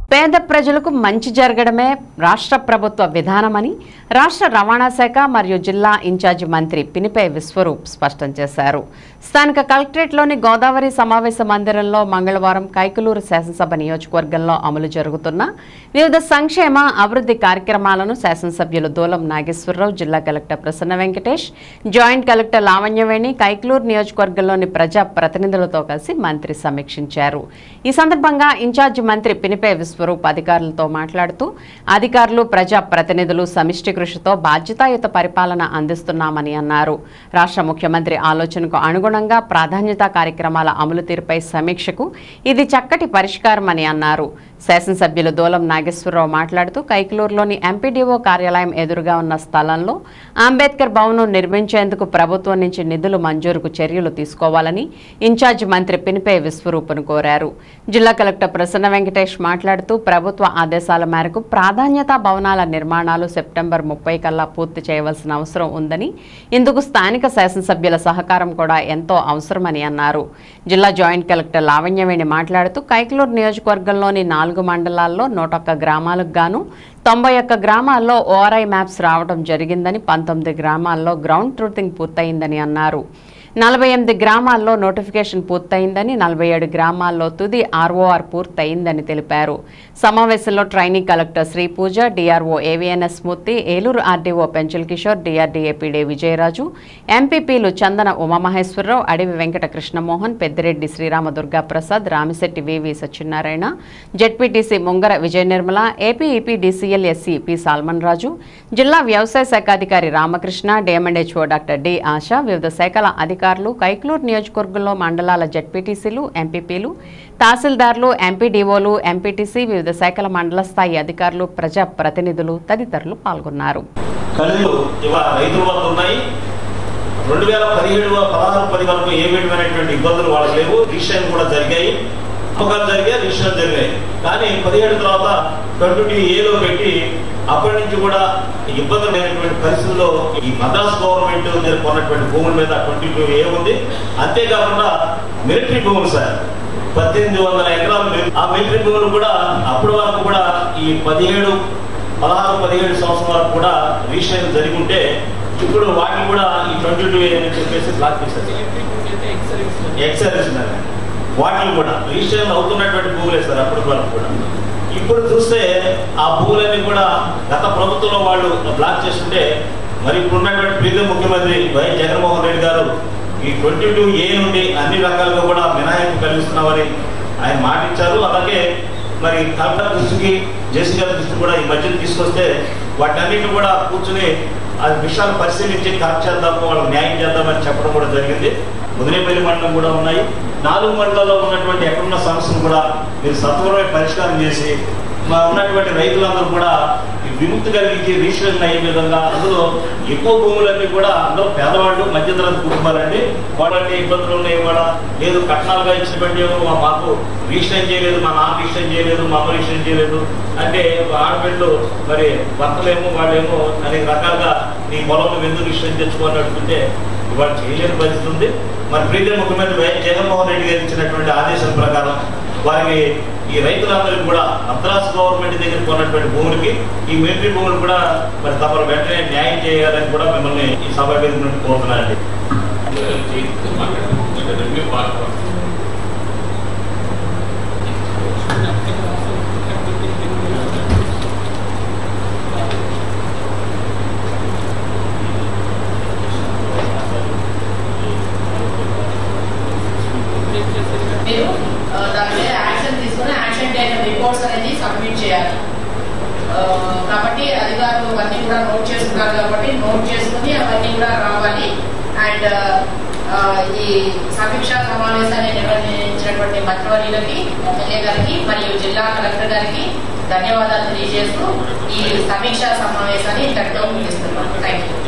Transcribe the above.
పేద ప్రజలకు మంచి జరగడమే రాష్ట్ర ప్రభుత్వ విధానమని రాష్ట్ర రవాణా శాఖ మరియు జిల్లా ఇన్ఛార్జి మంత్రి పినిపే విశ్వరూప్ స్పష్టం చేశారు స్థానిక కలెక్టరేట్లోని గోదావరి సమావేశ మందిరంలో మంగళవారం కైకులూరు శాసనసభ నియోజకవర్గంలో అమలు జరుగుతున్న వివిధ సంక్షేమ అభివృద్ధి కార్యక్రమాలను శాసనసభ్యులు దూలం నాగేశ్వరరావు జిల్లా collector Prasanna Venkatesh joint collector Lavanyaveni Kaikaluru నియోజకవర్గంలోని ప్రజా ప్రతినిధులతో కలిసి మంత్రి సమీక్షించారు ఈ సందర్భంగా ఇన్ఛార్జి మంత్రి పినిపే విశ్వరూప్ అధికారులతో మాట్లాడుతూ అధికారులు ప్రజా ప్రతినిధులు సమిష్టి కృషితో బాధ్యతాయుత పరిపాలన అందిస్తున్నామని అన్నారు రాష్ట్ర ముఖ్యమంత్రి ఆలోచనకు అనుగుణంగా ప్రాధాన్యత కార్యక్రమాల అమలు తీరుపై సమీక్షకు ఇది చక్కటి పరిష్కారమని అన్నారు శాసనసభ్యులు దూలం నాగేశ్వరరావు మాట్లాడుతూ కైకలూరులోని ఎంపీడీఓ కార్యాలయం ఎదురుగా ఉన్న స్థలంలో అంబేద్కర్ భవనం నిర్మించేందుకు ప్రభుత్వం నుంచి నిధులు మంజూరుకు చర్యలు తీసుకోవాలని ఇన్ఛార్జి మంత్రి పినిపే విశ్వరూపును కోరారు జిల్లా కలెక్టర్ ప్రసన్న వెంకటేష్ మాట్లాడుతూ ప్రభుత్వ ఆదేశాల మేరకు ప్రాధాన్యత భవనాల నిర్మాణాలు సెప్టెంబర్ ముప్పై కల్లా పూర్తి చేయవలసిన అవసరం ఉందని ఇందుకు స్థానిక శాసనసభ్యుల సహకారం కూడా ఎంతో అవసరమని అన్నారు జిల్లా జాయింట్ కలెక్టర్ లావణ్యవేణి మాట్లాడుతూ కైకలూరు నియోజకవర్గంలోని నాలుగు మండలాల్లో నూట ఒక్క గ్రామాలకు గాను తొంభై ఒక్క గ్రామాల్లో ఓఆర్ఐ మ్యాప్స్ రావడం జరిగిందని పంతొమ్మిది గ్రామాల్లో గ్రౌండ్ ట్రూతింగ్ పూర్తయిందని అన్నారు నలభై ఎనిమిది గ్రామాల్లో నోటిఫికేషన్ పూర్తయిందని నలభై ఏడు గ్రామాల్లో తుది ఆర్ఓఆర్ పూర్తయిందని తెలిపారు సమావేశంలో training collector Shri Pooja DRO AVNS Murthy Eluru RDO Penchal Kishore DRDA PD Vijayaraju ఎంపీపీలు Chandana Umamaheswararao Adavi Venkata Krishnamohan Peddireddy Srirama Durga Prasad Ramisetti VV Satyanarayana ZPTC Mungara Vijaya Nirmala APEP DCL SC P Salman Raju జిల్లా వ్యవసాయ శాఖ అధికారి Ramakrishna DM and HO doctor D Asha వివిధ శాఖల అధికారులు కైక్లూరు నియోజకవర్గంలో మండలాల జెడ్పీటీసీలు ఎంపీపీలు తహసీల్దార్లు ఎంపీడీఓలు ఎంపీటీసీ వివిధ శాఖల మండల స్థాయి అధికారులు ప్రజా ప్రతినిధులు తదితరులు పాల్గొన్నారు కళ్ళు ఇవాళ రైతుల వద్ద ఉన్నాయి రెండు వేల పదిహేడు పదహారు పది వరకు ఏ విధమైనటువంటి ఇబ్బందులు వాళ్ళకి లేవు రిజిస్ట్రేషన్ కూడా జరిగాయి అమ్మకాలు జరిగాయి రిజిస్ట్రేషన్ జరిగాయి కానీ పదిహేడు తర్వాత ట్వంటీ ఏలో పెట్టి అప్పటి నుంచి కూడా ఇబ్బందులు లేనటువంటి పరిస్థితుల్లో ఈ మద్రాస్ గవర్నమెంట్ కొన్నటువంటి భూముల మీద ట్వంటీ టూ ఏ ఉంది అంతేకాకుండా మిలిటరీ భూములు సార్ పద్దెనిమిది వందల ఎకరాలు మిలి- ఆ మిలిటరీ భూములు కూడా అప్పటి వరకు కూడా ఈ పదిహేడు పదహారు పదిహేడు సంవత్సరం వరకు కూడా రిజిస్ట్రేషన్ జరిగి ఉంటే ఇప్పుడు వాటిని కూడా ఈ ట్వంటీ టూ అని చెప్పేసి బ్లాక్ చేశారు ఎక్సర్వీస్ వాటిని కూడా రిజిస్ట్రేషన్ అవుతున్నటువంటి భూములే సార్ అప్పటి వరకు కూడా ఇప్పుడు చూస్తే ఆ భూములన్నీ కూడా గత ప్రభుత్వంలో వాళ్ళు బ్లాక్ చేస్తుంటే మరి ఇప్పుడు ఉన్నటువంటి ప్రీతి ముఖ్యమంత్రి వైఎస్ జగన్మోహన్ రెడ్డి గారు ఈ ట్వంటీ టూ ఏ నుండి అన్ని రకాలుగా కూడా మినహాయింపు కలిగిస్తున్నామని ఆయన మాటిచ్చారు అలాగే మరి కలెక్టర్ దృష్టికి జేసీ గారి దృష్టికి కూడా ఈ మధ్యన తీసుకొస్తే వాటన్నిటిని కూడా కూర్చుని ఆ విషయాలు పరిశీలించి కరెక్ట్ చేద్దాము వాళ్ళకి న్యాయం చేద్దామని చెప్పడం కూడా జరిగింది ముదినేపల్లి మండలం కూడా ఉన్నాయి నాలుగు మండలాల్లో ఉన్నటువంటి ఎక్కడున్న సమస్యలు కూడా మీరు సత్వరమే పరిష్కారం చేసి మా ఉన్నటువంటి రైతులందరూ కూడా ఈ విముక్తి కలిగించి రిజిస్ట్రేషన్ అయ్యే విధంగా అందులో ఎక్కువ భూములన్నీ కూడా అందులో పేదవాళ్ళు మధ్యతరగతి కుటుంబాలండి వాళ్ళంటే ఇబ్బందులు ఉన్నాయి కూడా లేదు కట్నాలుగా ఇచ్చినటువంటి మా మాకు రిజిస్ట్రేషన్ చేయలేదు మా నాన్న రిజిస్ట్రేషన్ చేయలేదు మా అమ్మ రిజిస్ట్రేషన్ చేయలేదు అంటే ఆడపిల్లలు మరి భర్తలేమో వాళ్ళేమో అనేక రకాలుగా నీ పొలంలో ఎందుకు రిజిస్ట్రేషన్ తెచ్చుకోవాలని అడుగుతుంటే ఇవాళ చేయలేని పరిస్థితి ఉంది మరి ప్రీతి ముఖ్యమంత్రి వైఎస్ జగన్మోహన్ రెడ్డి గారు ఇచ్చినటువంటి ఆదేశం ప్రకారం వారికి ఈ రైతులందరికీ కూడా మద్రాసు గవర్నమెంట్ దగ్గర కొన్నటువంటి భూములకి ఈ మిలిటరీ భూములు కూడా మరి తమరు వెంటనే న్యాయం చేయాలని కూడా మిమ్మల్ని ఈ సభ వేదిక నుండి కోరుతున్నానండి మీరు ఆ, దాని మీద యాక్షన్ తీసుకుని యాక్షన్ టేకన్ రిపోర్ట్స్ అనేది సబ్మిట్ చేయాలి ఆ, కాబట్టి అధికారులు అవన్నీ కూడా నోట్ చేసుకున్నారు కాబట్టి నోట్ చేసుకుని అవన్నీ కూడా రావాలి అండ్ ఈ సమీక్షా సమావేశాన్ని నిర్వహించినటువంటి మంత్రివర్యులకి ఎమ్మెల్యే గారికి మరియు జిల్లా కలెక్టర్ గారికి ధన్యవాదాలు తెలియజేస్తూ ఈ సమీక్షా సమావేశాన్ని ఇంతటితో ముగిస్తున్నాను థ్యాంక్ యూ